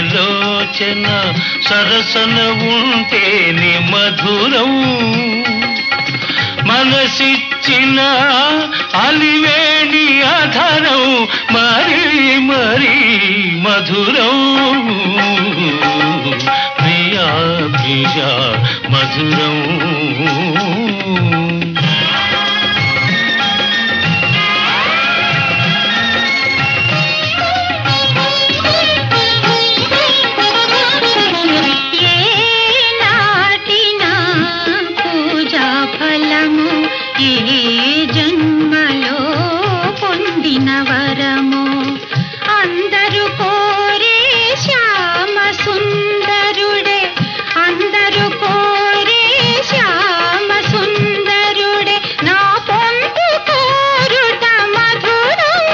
లోచన సరసన ఉంటేనే మధురం మనసిచ్చిన అలివేణి అధరం మరి మరి మధురం ప్రియా ప్రియా మధురం ఏ నాటినా పూజా ఫలము ఏ జన్మలో పొందిన వరము అందరూ కోరే శ్యామ సుందరుడే అందరూ కోరే శ్యామ సుందరుడే నా పొందు కోరుట మధురం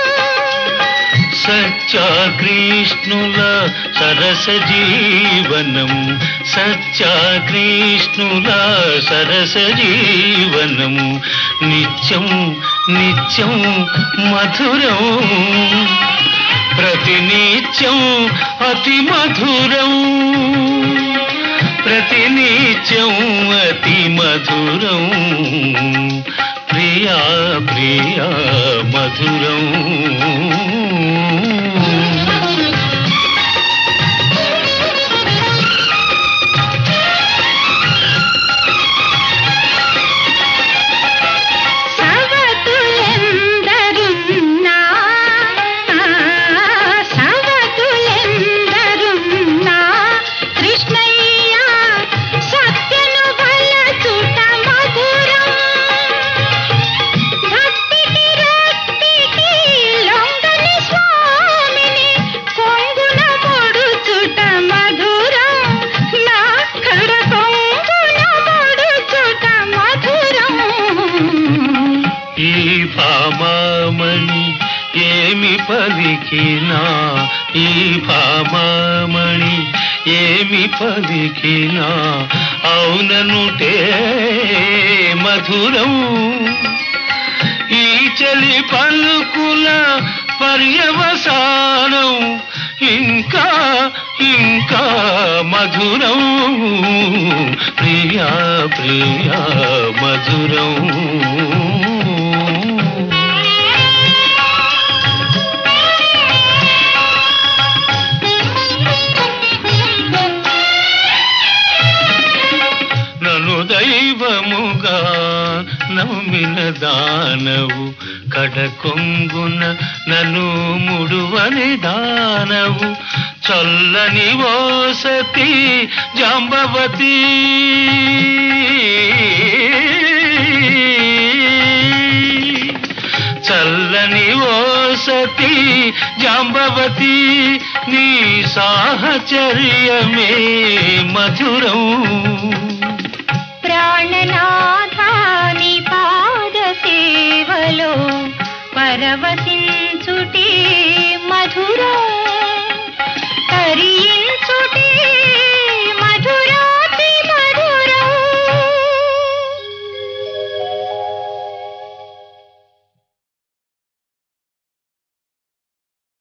సత్యాకృష్ణుల సరస జీవనం సత్యాకృష్ణుల సరస జీవనం నిత్యం నిత్యం మధురం ప్రతినిత్యం అతి మధురం ప్రతినిత్యం అతి మధురం ప్రియా ప్రియా మధురం సవతులెందరున్నా సవతులెందరున్నా కృష్ణయ్య సత్యను బలచుట మధురం భక్తికి రక్తికి లొంగని స్వామిని కొంగున పొడుచుట మధురం నా కడ కొంగున పొడుచుట మధురం ఈ భామామణి ఏమి పలికినా ఈ భామామణి ఏమి పలికినా అవుననుటే మధురం ఈ చలి పలుకుల పర్యవసానం ఇంకా ఇంకా మధురం ప్రియా ప్రియా మధురం నన్ను దైవముగా నమ్మిన దానవు కడకొంగున నన్ను ముడువని దానవు చల్లని ఓసతి జాంబవతి చల్లని ఓసతి జాంబవతి నీ సాహచర్యమే మధురం ప్రాణనాథాని పాద సేవలో పరవశించుటే మధురం తరియి